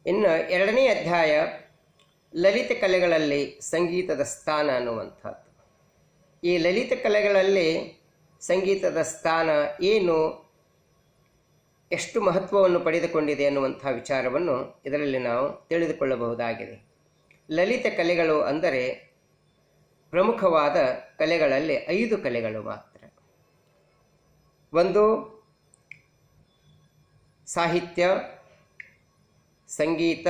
ಇನ್ನು ಎರಡನೇ ಅಧ್ಯಾಯ ಲಲಿತ ಕಲೆಗಳಲ್ಲಿ ಸಂಗೀತದ ಸ್ಥಾನ ಅನ್ನುವಂಥದ್ದು ಈ ಲಲಿತ ಕಲೆಗಳಲ್ಲಿ ಸಂಗೀತದ ಸ್ಥಾನ ಏನು ಎಷ್ಟು ಮಹತ್ವವನ್ನು ಪಡೆದುಕೊಂಡಿದೆ ಅನ್ನುವಂಥ ವಿಚಾರವನ್ನು ಇದರಲ್ಲಿ ನಾವು ತಿಳಿದುಕೊಳ್ಳಬಹುದಾಗಿದೆ ಲಲಿತ ಕಲೆಗಳು ಅಂದರೆ ಪ್ರಮುಖವಾದ ಕಲೆಗಳಲ್ಲಿ ಐದು ಕಲೆಗಳು ಮಾತ್ರ ಒಂದು ಸಾಹಿತ್ಯ ಸಂಗೀತ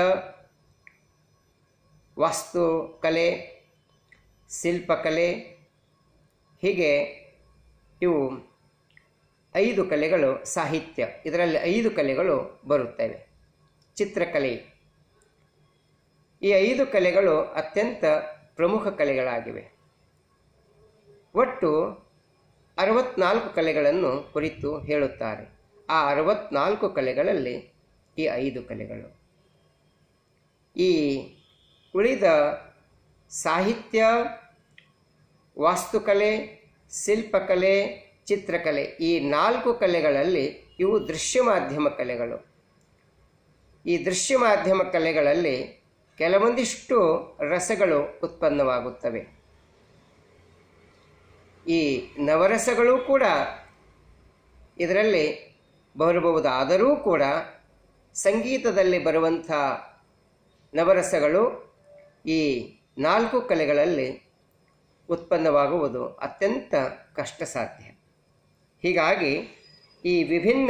ವಾಸ್ತುಕಲೆ ಶಿಲ್ಪಕಲೆ ಹೀಗೆ ಇವು ಐದು ಕಲೆಗಳು ಸಾಹಿತ್ಯ ಇದರಲ್ಲಿ ಐದು ಕಲೆಗಳು ಬರುತ್ತವೆ ಚಿತ್ರಕಲೆ ಈ ಐದು ಕಲೆಗಳು ಅತ್ಯಂತ ಪ್ರಮುಖ ಕಲೆಗಳಾಗಿವೆ ಒಟ್ಟು ಅರವತ್ನಾಲ್ಕು ಕಲೆಗಳನ್ನು ಕುರಿತು ಹೇಳುತ್ತಾರೆ ಆ ಅರವತ್ನಾಲ್ಕು ಕಲೆಗಳಲ್ಲಿ ಈ ಐದು ಕಲೆಗಳು ಈ ಉಳಿದ ಸಾಹಿತ್ಯ ವಾಸ್ತುಕಲೆ ಶಿಲ್ಪಕಲೆ ಚಿತ್ರಕಲೆ ಈ ನಾಲ್ಕು ಕಲೆಗಳಲ್ಲಿ ಇವು ದೃಶ್ಯ ಮಾಧ್ಯಮ ಕಲೆಗಳು ಈ ದೃಶ್ಯ ಮಾಧ್ಯಮ ಕಲೆಗಳಲ್ಲಿ ಕೆಲವೊಂದಿಷ್ಟು ರಸಗಳು ಉತ್ಪನ್ನವಾಗುತ್ತವೆ ಈ ನವರಸಗಳು ಕೂಡ ಇದರಲ್ಲಿ ಬರಬಹುದಾದರೂ ಕೂಡ ಸಂಗೀತದಲ್ಲಿ ಬರುವಂಥ ನವರಸಗಳು ಈ ನಾಲ್ಕು ಕಲೆಗಳಲ್ಲಿ ಉತ್ಪನ್ನವಾಗುವುದು ಅತ್ಯಂತ ಕಷ್ಟ ಸಾಧ್ಯ ಹೀಗಾಗಿ ಈ ವಿಭಿನ್ನ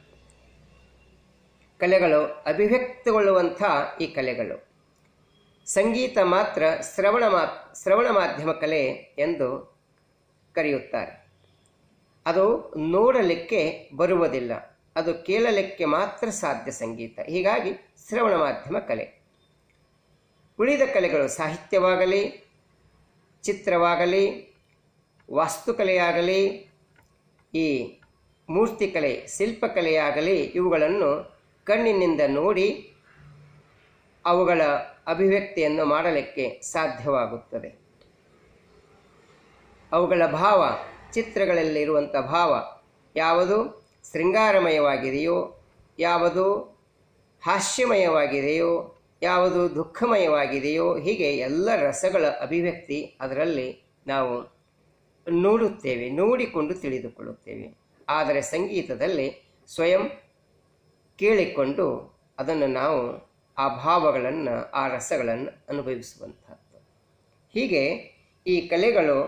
ಕಲೆಗಳು ಅಭಿವ್ಯಕ್ತಗೊಳ್ಳುವಂಥ ಈ ಕಲೆಗಳು ಸಂಗೀತ ಮಾತ್ರ ಶ್ರವಣ ಮಾ ಶ್ರವಣ ಮಾಧ್ಯಮ ಕಲೆ ಎಂದು ಕರೆಯುತ್ತಾರೆ ಅದು ನೋಡಲಿಕ್ಕೆ ಬರುವುದಿಲ್ಲ ಅದು ಕೇಳಲಿಕ್ಕೆ ಮಾತ್ರ ಸಾಧ್ಯ ಸಂಗೀತ ಹೀಗಾಗಿ ಶ್ರವಣ ಮಾಧ್ಯಮ ಕಲೆ ಉಳಿದ ಕಲೆಗಳು ಸಾಹಿತ್ಯವಾಗಲಿ ಚಿತ್ರವಾಗಲಿ ವಾಸ್ತುಕಲೆಯಾಗಲಿ ಈ ಮೂರ್ತಿಕಲೆ ಶಿಲ್ಪಕಲೆಯಾಗಲಿ ಇವುಗಳನ್ನು ಕಣ್ಣಿನಿಂದ ನೋಡಿ ಅವುಗಳ ಅಭಿವ್ಯಕ್ತಿಯನ್ನು ಮಾಡಲಿಕ್ಕೆ ಸಾಧ್ಯವಾಗುತ್ತದೆ ಅವುಗಳ ಭಾವ ಚಿತ್ರಗಳಲ್ಲಿರುವಂಥ ಭಾವ ಯಾವುದು ಶೃಂಗಾರಮಯವಾಗಿದೆಯೋ ಯಾವುದು ಹಾಸ್ಯಮಯವಾಗಿದೆಯೋ ಯಾವುದು ದುಃಖಮಯವಾಗಿದೆಯೋ ಹೀಗೆ ಎಲ್ಲ ರಸಗಳ ಅಭಿವ್ಯಕ್ತಿ ಅದರಲ್ಲಿ ನಾವು ನೋಡುತ್ತೇವೆ ನೋಡಿಕೊಂಡು ತಿಳಿದುಕೊಳ್ಳುತ್ತೇವೆ ಆದರೆ ಸಂಗೀತದಲ್ಲಿ ಸ್ವಯಂ ಕೇಳಿಕೊಂಡು ಅದನ್ನು ನಾವು ಆ ಭಾವಗಳನ್ನು ಆ ರಸಗಳನ್ನು ಅನುಭವಿಸುವಂಥದ್ದು ಹೀಗೆ ಈ ಕಲೆಗಳು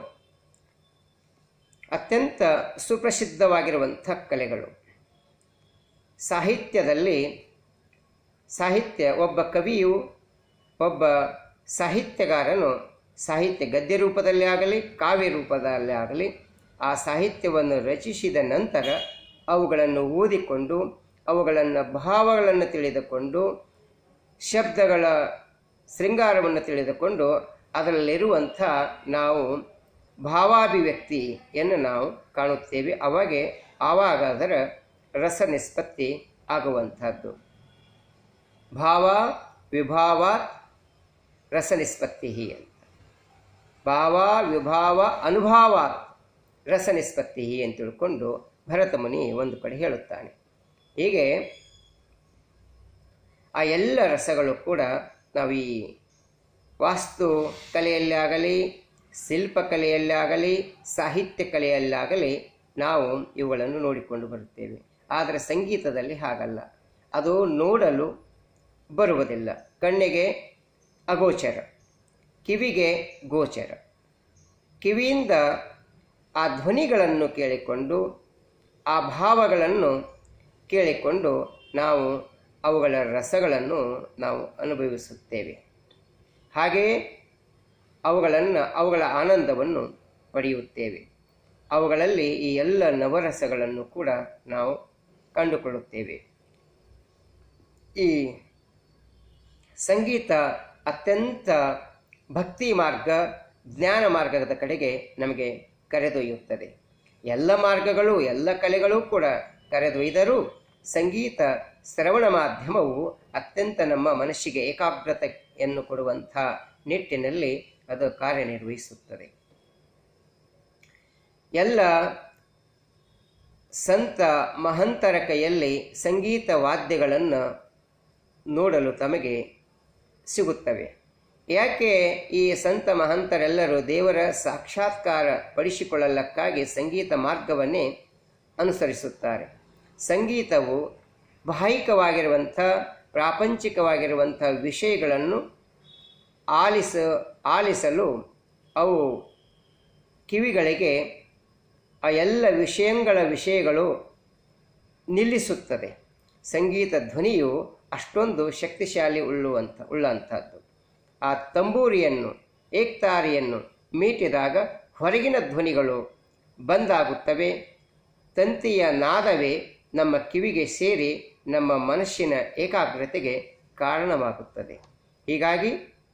ಅತ್ಯಂತ ಸುಪ್ರಸಿದ್ಧವಾಗಿರುವಂಥ ಕಲೆಗಳು ಸಾಹಿತ್ಯದಲ್ಲಿ ಸಾಹಿತ್ಯ ಒಬ್ಬ ಕವಿಯು ಒಬ್ಬ ಸಾಹಿತ್ಯಗಾರನು ಸಾಹಿತ್ಯ ಗದ್ಯ ರೂಪದಲ್ಲಿ ಆಗಲಿ ಕಾವ್ಯ ರೂಪದಲ್ಲಿ ಆಗಲಿ ಆ ಸಾಹಿತ್ಯವನ್ನು ರಚಿಸಿದ ನಂತರ ಅವುಗಳನ್ನು ಓದಿಕೊಂಡು ಅವುಗಳನ್ನು ಭಾವಗಳನ್ನು ತಿಳಿದುಕೊಂಡು ಶಬ್ದಗಳ ಶೃಂಗಾರವನ್ನು ತಿಳಿದುಕೊಂಡು ಅದರಲ್ಲಿರುವಂಥ ನಾವು ಭಾವಾಭಿವ್ಯಕ್ತಿಯನ್ನು ನಾವು ಕಾಣುತ್ತೇವೆ ಅವಾಗೆ ಆವಾಗ ಅದರ ರಸ ನಿಷ್ಪತ್ತಿ ಆಗುವಂಥದ್ದು ಭಾವ ವಿಭಾವ ರಸ ನಿಷ್ಪತ್ತಿ ಅಂತ ಭಾವ ವಿಭಾವ ಅನುಭಾವ ರಸ ನಿಷ್ಪತ್ತಿ ಅಂತ ತಿಳ್ಕೊಂಡು ಭರತಮುನಿ ಒಂದು ಕಡೆ ಹೇಳುತ್ತಾನೆ ಹೀಗೆ ಆ ಎಲ್ಲ ರಸಗಳು ಕೂಡ ನಾವು ಈ ವಾಸ್ತು ಕಲೆಯಲ್ಲಿ ಆಗಲಿ ಶಿಲ್ಪಕಲೆಯಲ್ಲಿ ಆಗಲಿ ಸಾಹಿತ್ಯ ಕಲೆಯಲ್ಲಾಗಲಿ ನಾವು ಇವುಗಳನ್ನು ನೋಡಿಕೊಂಡು ಬರುತ್ತೇವೆ ಆದರೆ ಸಂಗೀತದಲ್ಲಿ ಹಾಗಲ್ಲ ಅದು ನೋಡಲು ಬರುವುದಿಲ್ಲ ಕಣ್ಣಿಗೆ ಅಗೋಚರ ಕಿವಿಗೆ ಗೋಚರ ಕಿವಿಯಿಂದ ಆ ಧ್ವನಿಗಳನ್ನು ಕೇಳಿಕೊಂಡು ಆ ಭಾವಗಳನ್ನು ಕೇಳಿಕೊಂಡು ನಾವು ಅವುಗಳ ರಸಗಳನ್ನು ನಾವು ಅನುಭವಿಸುತ್ತೇವೆ ಹಾಗೆಯೇ ಅವುಗಳನ್ನು ಅವುಗಳ ಆನಂದವನ್ನು ಪಡೆಯುತ್ತೇವೆ ಅವುಗಳಲ್ಲಿ ಈ ಎಲ್ಲ ನವರಸಗಳನ್ನು ಕೂಡ ನಾವು ಕಂಡುಕೊಳ್ಳುತ್ತೇವೆ ಈ ಸಂಗೀತ ಅತ್ಯಂತ ಭಕ್ತಿ ಮಾರ್ಗ ಜ್ಞಾನ ಮಾರ್ಗದ ಕಡೆಗೆ ನಮಗೆ ಕರೆದೊಯ್ಯುತ್ತದೆ ಎಲ್ಲ ಮಾರ್ಗಗಳು ಎಲ್ಲ ಕಲೆಗಳು ಕೂಡ ಕರೆದೊಯ್ದರೂ ಸಂಗೀತ ಶ್ರವಣ ಮಾಧ್ಯಮವು ಅತ್ಯಂತ ನಮ್ಮ ಮನಸ್ಸಿಗೆ ಏಕಾಗ್ರತೆಯನ್ನು ಕೊಡುವಂಥ ನಿಟ್ಟಿನಲ್ಲಿ ಅದು ಕಾರ್ಯನಿರ್ವಹಿಸುತ್ತದೆ ಎಲ್ಲ ಸಂತ ಮಹಂತರ ಕೈಯಲ್ಲಿ ಸಂಗೀತ ವಾದ್ಯಗಳನ್ನು ನೋಡಲು ತಮಗೆ ಸಿಗುತ್ತವೆ ಯಾಕೆ ಈ ಸಂತ ಮಹಂತರೆಲ್ಲರೂ ದೇವರ ಸಾಕ್ಷಾತ್ಕಾರ ಪಡಿಸಿಕೊಳ್ಳಲಕ್ಕಾಗಿ ಸಂಗೀತ ಮಾರ್ಗವನ್ನೇ ಅನುಸರಿಸುತ್ತಾರೆ ಸಂಗೀತವು ಬಾಹಿಕವಾಗಿರುವಂಥ ಪ್ರಾಪಂಚಿಕವಾಗಿರುವಂಥ ವಿಷಯಗಳನ್ನು ಆಲಿಸ ಆಲಿಸಲು ಅವು ಕಿವಿಗಳಿಗೆ ಆ ಎಲ್ಲ ವಿಷಯಗಳ ವಿಷಯಗಳು ನಿಲ್ಲಿಸುತ್ತದೆ ಸಂಗೀತ ಧ್ವನಿಯು ಅಷ್ಟೊಂದು ಶಕ್ತಿಶಾಲಿ ಉಳ್ಳುವಂಥ ಉಳ್ಳಂಥದ್ದು ಆ ತಂಬೂರಿಯನ್ನು ಏಕ್ತಾರಿಯನ್ನು ಮೀಟಿದಾಗ ಹೊರಗಿನ ಧ್ವನಿಗಳು ಬಂದಾಗುತ್ತವೆ ತಂತಿಯ ನಾದವೇ ನಮ್ಮ ಕಿವಿಗೆ ಸೇರಿ ನಮ್ಮ ಮನಸ್ಸಿನ ಏಕಾಗ್ರತೆಗೆ ಕಾರಣವಾಗುತ್ತದೆ ಹೀಗಾಗಿ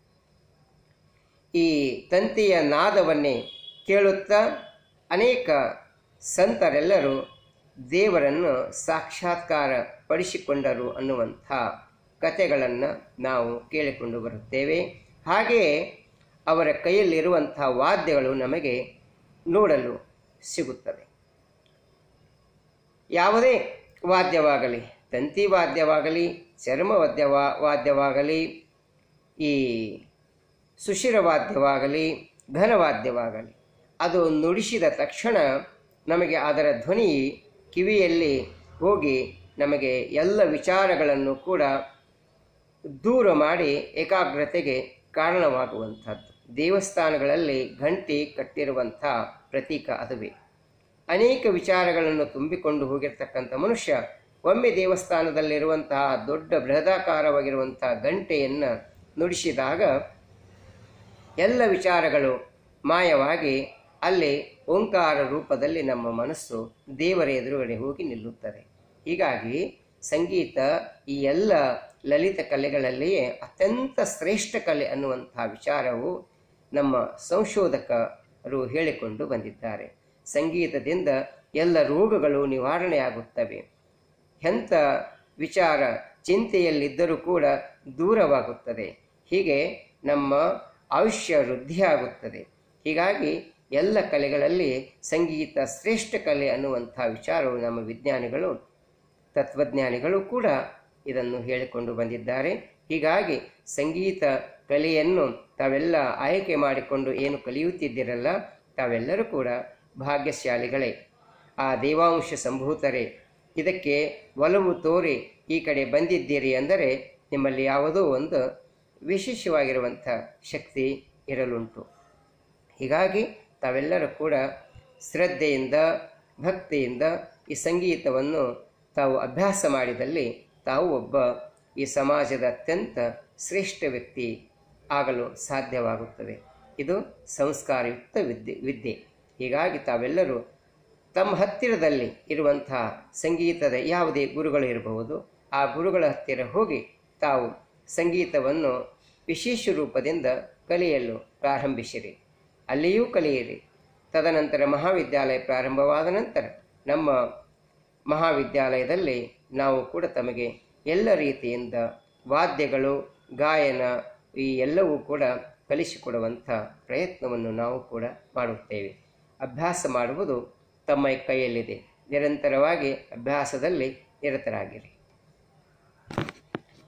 ಈ ತಂತಿಯ ನಾದವನ್ನೇ ಕೇಳುತ್ತಾ ಅನೇಕ ಸಂತರೆಲ್ಲರೂ ದೇವರನ್ನು ಸಾಕ್ಷಾತ್ಕಾರ ಪಡಿಸಿಕೊಂಡರು ಅನ್ನುವಂಥ ಕಥೆಗಳನ್ನು ನಾವು ಕೇಳಿಕೊಂಡು ಬರುತ್ತೇವೆ ಹಾಗೆಯೇ ಅವರ ಕೈಯಲ್ಲಿರುವಂಥ ವಾದ್ಯಗಳು ನಮಗೆ ನೋಡಲು ಸಿಗುತ್ತದೆ ಯಾವುದೇ ವಾದ್ಯವಾಗಲಿ ತಂತಿ ವಾದ್ಯವಾಗಲಿ ಚರ್ಮ ವಾದ್ಯವಾ ವಾದ್ಯವಾಗಲಿ ಈ ಸುಶಿರವಾದ್ಯವಾಗಲಿ ಘನವಾದ್ಯವಾಗಲಿ ಅದು ನುಡಿಸಿದ ತಕ್ಷಣ ನಮಗೆ ಅದರ ಧ್ವನಿ ಕಿವಿಯಲ್ಲಿ ಹೋಗಿ ನಮಗೆ ಎಲ್ಲ ವಿಚಾರಗಳನ್ನು ಕೂಡ ದೂರ ಮಾಡಿ ಏಕಾಗ್ರತೆಗೆ ಕಾರಣವಾಗುವಂಥದ್ದು ದೇವಸ್ಥಾನಗಳಲ್ಲಿ ಗಂಟೆ ಕಟ್ಟಿರುವಂಥ ಪ್ರತೀಕ ಅದುವೇ ಅನೇಕ ವಿಚಾರಗಳನ್ನು ತುಂಬಿಕೊಂಡು ಹೋಗಿರ್ತಕ್ಕಂಥ ಮನುಷ್ಯ ಒಮ್ಮೆ ದೇವಸ್ಥಾನದಲ್ಲಿರುವಂತಹ ದೊಡ್ಡ ಬೃಹದಾಕಾರವಾಗಿರುವಂತಹ ಗಂಟೆಯನ್ನು ನುಡಿಸಿದಾಗ ಎಲ್ಲ ವಿಚಾರಗಳು ಮಾಯವಾಗಿ ಅಲ್ಲಿ ಓಂಕಾರ ರೂಪದಲ್ಲಿ ನಮ್ಮ ಮನಸ್ಸು ದೇವರ ಎದುರುಗಡೆ ಹೋಗಿ ನಿಲ್ಲುತ್ತದೆ ಹೀಗಾಗಿ ಸಂಗೀತ ಈ ಎಲ್ಲ ಲಲಿತ ಕಲೆಗಳಲ್ಲಿಯೇ ಅತ್ಯಂತ ಶ್ರೇಷ್ಠ ಕಲೆ ಅನ್ನುವಂಥ ವಿಚಾರವು ನಮ್ಮ ಸಂಶೋಧಕರು ಹೇಳಿಕೊಂಡು ಬಂದಿದ್ದಾರೆ ಸಂಗೀತದಿಂದ ಎಲ್ಲ ರೋಗಗಳು ನಿವಾರಣೆಯಾಗುತ್ತವೆ ಎಂಥ ವಿಚಾರ ಚಿಂತೆಯಲ್ಲಿದ್ದರೂ ಕೂಡ ದೂರವಾಗುತ್ತದೆ ಹೀಗೆ ನಮ್ಮ ಆಯುಷ್ಯ ವೃದ್ಧಿಯಾಗುತ್ತದೆ ಹೀಗಾಗಿ ಎಲ್ಲ ಕಲೆಗಳಲ್ಲಿ ಸಂಗೀತ ಶ್ರೇಷ್ಠ ಕಲೆ ಅನ್ನುವಂಥ ವಿಚಾರವು ನಮ್ಮ ವಿಜ್ಞಾನಿಗಳು ತತ್ವಜ್ಞಾನಿಗಳು ಕೂಡ ಇದನ್ನು ಹೇಳಿಕೊಂಡು ಬಂದಿದ್ದಾರೆ ಹೀಗಾಗಿ ಸಂಗೀತ ಕಲೆಯನ್ನು ತಾವೆಲ್ಲ ಆಯ್ಕೆ ಮಾಡಿಕೊಂಡು ಏನು ಕಲಿಯುತ್ತಿದ್ದೀರಲ್ಲ ತಾವೆಲ್ಲರೂ ಕೂಡ ಭಾಗ್ಯಶಾಲಿಗಳೇ ಆ ದೇವಾಂಶ ಸಂಭೂತರೇ ಇದಕ್ಕೆ ಒಲವು ತೋರಿ ಈ ಕಡೆ ಬಂದಿದ್ದೀರಿ ಅಂದರೆ ನಿಮ್ಮಲ್ಲಿ ಯಾವುದೋ ಒಂದು ವಿಶೇಷವಾಗಿರುವಂಥ ಶಕ್ತಿ ಇರಲುಂಟು ಹೀಗಾಗಿ ತಾವೆಲ್ಲರೂ ಕೂಡ ಶ್ರದ್ಧೆಯಿಂದ ಭಕ್ತಿಯಿಂದ ಈ ಸಂಗೀತವನ್ನು ತಾವು ಅಭ್ಯಾಸ ಮಾಡಿದಲ್ಲಿ ತಾವು ಒಬ್ಬ ಈ ಸಮಾಜದ ಅತ್ಯಂತ ಶ್ರೇಷ್ಠ ವ್ಯಕ್ತಿ ಆಗಲು ಸಾಧ್ಯವಾಗುತ್ತದೆ ಇದು ಸಂಸ್ಕಾರಯುಕ್ತ ವಿದ್ಯೆ ವಿದ್ಯೆ ಹೀಗಾಗಿ ತಾವೆಲ್ಲರೂ ತಮ್ಮ ಹತ್ತಿರದಲ್ಲಿ ಇರುವಂತಹ ಸಂಗೀತದ ಯಾವುದೇ ಗುರುಗಳು ಇರಬಹುದು ಆ ಗುರುಗಳ ಹತ್ತಿರ ಹೋಗಿ ತಾವು ಸಂಗೀತವನ್ನು ವಿಶೇಷ ರೂಪದಿಂದ ಕಲಿಯಲು ಪ್ರಾರಂಭಿಸಿರಿ ಅಲ್ಲಿಯೂ ಕಲಿಯಿರಿ ತದನಂತರ ಮಹಾವಿದ್ಯಾಲಯ ಪ್ರಾರಂಭವಾದ ನಂತರ ನಮ್ಮ ಮಹಾವಿದ್ಯಾಲಯದಲ್ಲಿ ನಾವು ಕೂಡ ತಮಗೆ ಎಲ್ಲ ರೀತಿಯಿಂದ ವಾದ್ಯಗಳು ಗಾಯನ ಈ ಎಲ್ಲವೂ ಕೂಡ ಕಲಿಸಿಕೊಡುವಂಥ ಪ್ರಯತ್ನವನ್ನು ನಾವು ಕೂಡ ಮಾಡುತ್ತೇವೆ ಅಭ್ಯಾಸ ಮಾಡುವುದು ತಮ್ಮ ಕೈಯಲ್ಲಿದೆ ನಿರಂತರವಾಗಿ ಅಭ್ಯಾಸದಲ್ಲಿ ನಿರತರಾಗಿರಿ